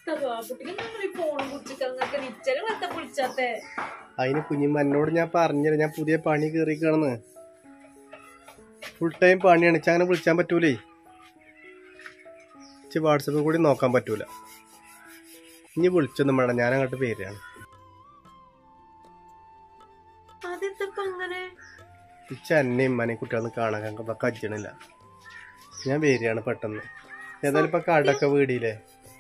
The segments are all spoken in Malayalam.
കുട്ടിക്ക് നിങ്ങൾ ഈ ഫോൺ കുടിച്ചിട്ട് നിച്ചല് വെറുതെ വിളിച്ചാത്തേ അതിന് കുഞ്ഞുമ്മ എന്നോട് ഞാൻ പറഞ്ഞില്ല ഞാൻ പുതിയ പണി കയറിക്കാണെന്ന് ഫുൾ ടൈം പണിയാണ് ഇച്ച അങ്ങനെ വിളിച്ചാൻ പറ്റൂലേ ഇച്ച് വാട്സപ്പിൽ കൂടി നോക്കാൻ പറ്റൂല ഇനി വിളിച്ചൊന്നും വേണ്ട ഞാൻ അങ്ങോട്ട് പേരാണ് അതെന്തപ്പോ അങ്ങനെ ഇച്ച എന്നെയും ഉമ്മനെയും കുട്ടികളൊന്നും കാണാൻ ഞങ്ങൾക്ക് കജ്ജണില്ല ഞാൻ വരികയാണ് പെട്ടെന്ന് ഏതായാലും ഇപ്പൊ കടൊക്കെ വീടിയില്ലേ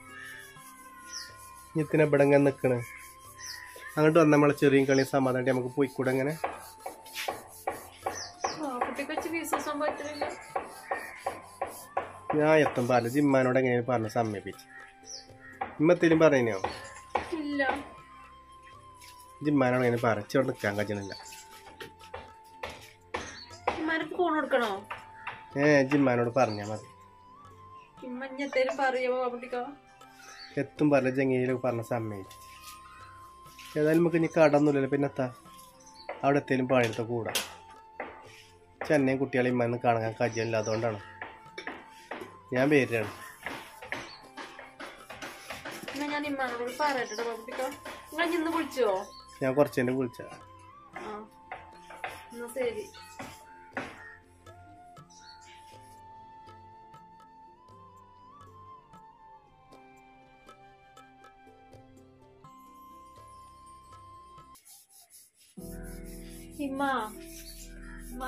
ഇത്തിനെ ഇവിടെ ഇങ്ങനെ നിക്കണ് അങ്ങോട്ട് വന്ന നമ്മളെ ചെറിയ കളി സമാധാനം നമുക്ക് പോയിക്കൂടെ അങ്ങനെ ആ കുട്ടിക്ക് വെച്ച് വിശ്വാസം പറ്റുന്നില്ല ഞാൻ എത്തുമ്പോൾ അല്ല ജിമ്മാനോട് എങ്ങനെയാണ് പറഞ്ഞ് സമ്മതിപ്പിച്ചു ഇമ്മത്തേലും പറഞ്ഞോ ഇല്ല ജിമ്മാനോട് എങ്ങനെ പറഞ്ഞു ഇവിടെ നിൽക്കാൻ കഴിയണില്ല ഇമ്മാനക്ക് ഫോൺ കൊടുക്കണോ ഏ ജിമ്മാനോട് പറഞ്ഞാൽ മതി ഇമ്മഞ്ഞത്തേലും പറയോ കുട്ടിക്കോ എത്തും പറഞ്ഞ ജങ്ങയിലൊക്കെ പറഞ്ഞ സമ്മതിച്ചു ഏതായാലും നമുക്ക് ഇനി കടൊന്നുമില്ലല്ലോ പിന്നെ എത്താ അവിടെ എത്തേലും പണിയെടുത്ത കൂടാ ചെന്നൈയും കുട്ടികളെ ഇമ്മന്ന് കാണാൻ കഴിയില്ല അതുകൊണ്ടാണ് ഞാൻ പേരാണ് എന്നാ ഞാൻ ഇമ്മാനോട് പറയട്ടെ കുട്ടിക്കോ നിങ്ങൾ ഇന്ന് വിളിച്ചോ ഞാൻ കുറച്ചേൻ്റെ വിളിച്ച ആ എന്നാ ശരി ഇമ്മ ഇമ്മ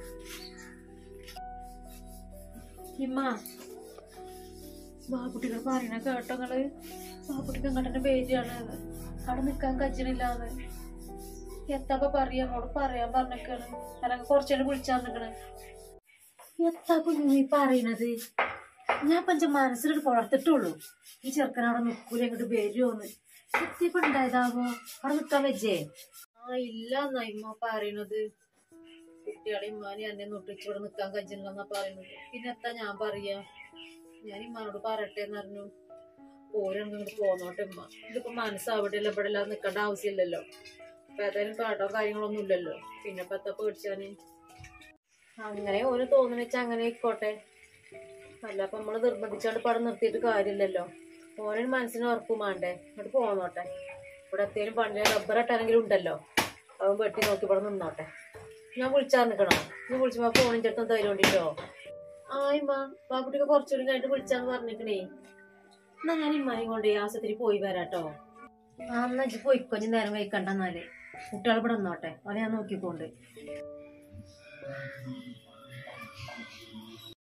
ഇമ്മ ബാബുട്ടികൾ പറയണ കേട്ടോ നിങ്ങള് ബാബുട്ടിക്ക് അങ്ങോട്ടെ പേരാണ് അവിടെ നിക്കാൻ കജ്ജണില്ലാന്ന് എത്താപ്പ പറയാ അങ്ങോട്ട് പറയാൻ പറഞ്ഞേക്കാണ് അല്ലെങ്കിൽ കുറച്ചേരം വിളിച്ചാൻ നിക്കണ് എത്താ കുഞ്ഞു നീ പറയണത് ഞാൻ പഞ്ച മനസ്സിലൊരു വളർത്തിട്ടുള്ളൂ ഈ ചെറുക്കൻ അവിടെ നിക്കൂല ഇങ്ങോട്ട് വരുമോന്ന് എത്തിയപ്പോ ഉണ്ടായതാവോ അവിടെ നിക്കാൻ വെച്ചേ ആ ഇല്ല എന്നാ ഇമ്മ പറയണത് കുട്ടികളെ ഇമ്മാനെ എന്നെ നൊട്ടിച്ച് ഇവിടെ നിക്കാൻ കജ്ജില്ലെന്നാ പറയുന്നത് പിന്നെ എത്താ ഞാൻ പറയാ ഞാൻ ഇമ്മാനോട് പറയട്ടെ എന്ന് പറഞ്ഞു ഓരോന്നും ഇങ്ങോട്ട് പോന്നോട്ടെ ഇമ്മ ഇതിപ്പോ മനസ്സാവിടെ ഇവിടെ എല്ലാം നിക്കേണ്ട ആവശ്യമില്ലല്ലോ ഇപ്പൊ ഏതായാലും കാട്ടോ കാര്യങ്ങളൊന്നും ഇല്ലല്ലോ പിന്നെ ഇപ്പൊ എത്താ പേടിച്ചാന് അങ്ങനെ ഓന് തോന്നുന്ന വെച്ചാ അങ്ങനെ ആയിക്കോട്ടെ അല്ല അപ്പൊ നമ്മള് നിർബന്ധിച്ചാണ്ട് പടം നിർത്തിയിട്ട് കാര്യമില്ലല്ലോ ഓനൊരു മനസ്സിന് ഉറപ്പും വേണ്ടേ എന്നിട്ട് പോന്നോട്ടെ ഇവിടെ എത്തേലും പണ്ടിലെ റബ്ബർ ഇട്ടാണെങ്കിലും ഉണ്ടല്ലോ അവൻ വെട്ടി നോക്കി ഇവിടെ നിന്നോട്ടെ ഞാൻ വിളിച്ചാൽ നിൽക്കണോ നീ വിളിച്ചപ്പോ ഫോണിൻ്റെ അടുത്ത് തരും വേണ്ടിട്ടോ ആയിമ്മ ബാബുട്ടിക്ക് കുറച്ചുകൂടി കഴിഞ്ഞിട്ട് വിളിച്ചാന്ന് പറഞ്ഞിക്കണേ എന്നാ ഞാൻ ഇമ്മാനെയും കൊണ്ട് ആശുപത്രി പോയി വരാട്ടോ ആ എന്നാ ഇജ്ജ് പോയിക്കോ ഇനി നേരം വൈകണ്ടെന്നാല് കുട്ടികൾ ഇവിടെ നിന്നോട്ടെ അവനെ ഞാൻ നോക്കിക്കൊണ്ട്